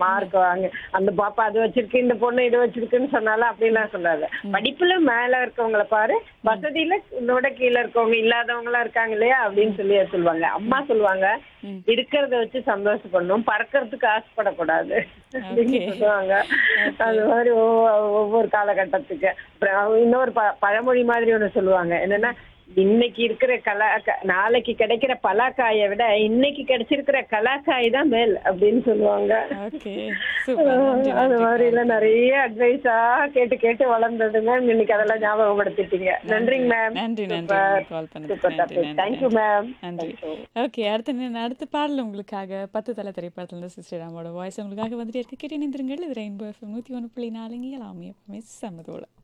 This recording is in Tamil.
மார்க் வாங்க அந்த பாப்பா அது வச்சிருக்கு இந்த பொண்ணு இது வச்சிருக்குன்னு சொன்னாலும் அப்படிலாம் சொல்லாது படிப்புல மேல இருக்கவங்கள பாரு வசதியில உன்னோட கீழே இருக்கவங்க இல்லாதவங்களா இருக்காங்க இல்லையா அப்படின்னு சொல்லி சொல்லுவாங்க அம்மா சொல்லுவாங்க ம். இருக்கிறத வச்சு சந்தோஷப்படணும் பறக்கிறதுக்கு ஆசைப்படக்கூடாது அப்படின்னு Okay. சொல்லுவாங்க அது மாதிரி ஒவ்வொ- ஒவ்வொரு காலகட்டத்துக்கு அப்புறம் இன்னொரு ப- பழமொழி மாதிரி ஒண்ணு சொல்லுவாங்க என்னன்னா இன்னைக்கு இருக்கிற கலா க- நாளைக்கு கிடைக்கிற பலாக்காயை விட இன்னைக்கு கிடைச்சிருக்கிற கலாக்காய் தான் மேல் அப்படின்னு சொல்லுவாங்க ஓகே சூப்பர் நன்றி அது நன்றி மாதிரி எல்லாம் நிறைய அட்வைஸா கேட்டு கேட்டு வளர்ந்ததுங்க இன்னைக்கு அதெல்லாம் ஞாபகப்படுத்திட்டீங்க நன்றிங்க மேம் நன்றி நன்றி கால் பண்ணதுக்கு சூப்பர் நன்றி டாபிக் நன்றி தேங்க்யூ மேம் நன்றி ஓகே அடுத்த நே- அடுத்த பாடல் உங்களுக்காக பத்து தலை திரைப்படத்துல இருந்து சிஸ்டர் ராமோட வாய்ஸ் உங்களுக்காக வந்துட்டு இருக்க கேட்டு நின்றுங்கள் இது ரெயின்போ எஃப்எம் நூற்றி ஒன்று புள்ளி நாலுங்க எல்லாமே எப்பவுமே சம்மதோட